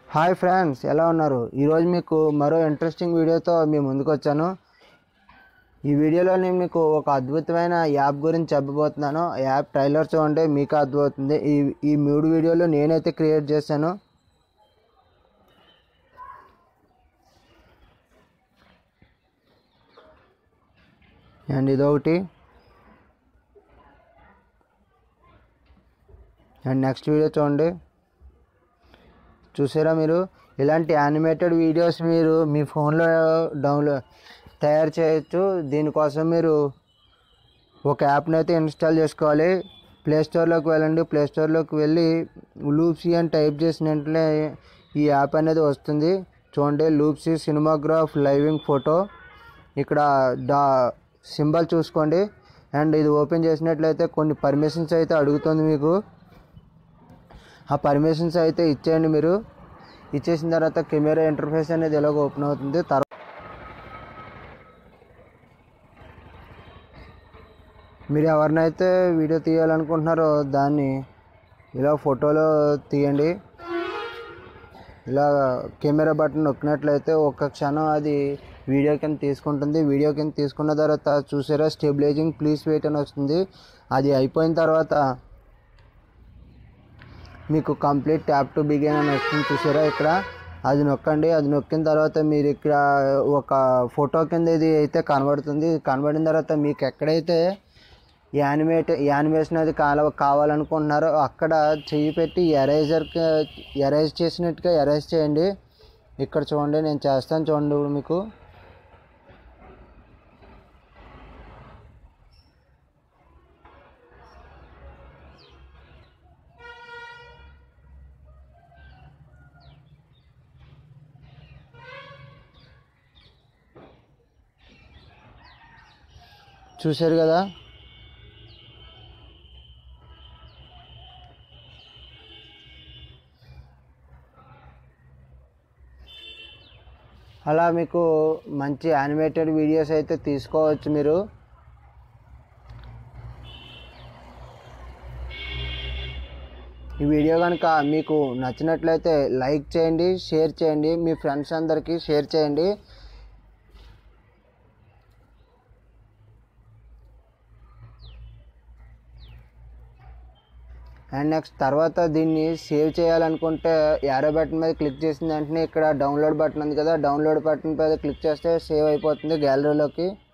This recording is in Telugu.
హాయ్ ఫ్రెండ్స్ ఎలా ఉన్నారు ఈరోజు మీకు మరో ఇంట్రెస్టింగ్ వీడియోతో మీ ముందుకు వచ్చాను ఈ వీడియోలో నేను మీకు ఒక అద్భుతమైన యాప్ గురించి చెప్పబోతున్నాను ఆ యాప్ ట్రైలర్ చూడండి మీకు అర్థమవుతుంది ఈ ఈ మూడు వీడియోలు నేనైతే క్రియేట్ చేశాను అండ్ ఇదొకటి అండ్ నెక్స్ట్ వీడియో చూడండి చూసారా మీరు ఇలాంటి యానిమేటెడ్ వీడియోస్ మీరు మీ ఫోన్లో డౌన్లోడ్ తయారు చేయొచ్చు దీనికోసం మీరు ఒక యాప్ని అయితే ఇన్స్టాల్ చేసుకోవాలి ప్లే స్టోర్లోకి వెళ్ళండి ప్లే స్టోర్లోకి వెళ్ళి లూప్సీ అని టైప్ చేసిన వెంటనే ఈ యాప్ అనేది వస్తుంది చూడండి లూప్సీ సినిమాగ్రాఫ్ లైవింగ్ ఫోటో ఇక్కడ డా సింబల్ చూసుకోండి అండ్ ఇది ఓపెన్ చేసినట్లయితే కొన్ని పర్మిషన్స్ అయితే అడుగుతుంది మీకు ఆ పర్మిషన్స్ అయితే ఇచ్చేయండి మీరు ఇచ్చేసిన తర్వాత కెమెరా ఇంటర్ఫేస్ అనేది ఎలాగో ఓపెన్ అవుతుంది తర్వాత మీరు ఎవరినైతే వీడియో తీయాలనుకుంటున్నారో దాన్ని ఇలా ఫోటోలో తీయండి ఇలా కెమెరా బటన్ నొక్కినట్లయితే ఒక్క క్షణం అది వీడియో కింద తీసుకుంటుంది వీడియో కింద తీసుకున్న తర్వాత చూసారా స్టెబిలైజింగ్ ప్లీజ్ వెయిట్ అని వస్తుంది అది అయిపోయిన తర్వాత మీకు కంప్లీట్ ట్యాప్ టు బిగిన్ అని వస్తుంది చూసారా ఇక్కడ అది నొక్కండి అది నొక్కిన తర్వాత మీరు ఇక్కడ ఒక ఫోటో కింద ఇది అయితే కనబడుతుంది కనబడిన తర్వాత మీకు ఎక్కడైతే యానిమేట్ యానిమేషన్ అది కాల కావాలనుకుంటున్నారో అక్కడ చెయ్యి పెట్టి ఎరేజర్కి ఎరేజ్ చేసినట్టుగా ఎరేజ్ చేయండి ఇక్కడ చూడండి నేను చేస్తాను చూడండి ఇప్పుడు మీకు చూశారు కదా అలా మీకు మంచి యానిమేటెడ్ వీడియోస్ అయితే తీసుకోవచ్చు మీరు ఈ వీడియో కనుక మీకు నచ్చినట్లయితే లైక్ చేయండి షేర్ చేయండి మీ ఫ్రెండ్స్ అందరికీ షేర్ చేయండి అండ్ నెక్స్ట్ తర్వాత దీన్ని సేవ్ చేయాలనుకుంటే యారో బటన్ మీద క్లిక్ చేసిన వెంటనే ఇక్కడ డౌన్లోడ్ బటన్ ఉంది కదా డౌన్లోడ్ బటన్ మీద క్లిక్ చేస్తే సేవ్ అయిపోతుంది గ్యాలరీలోకి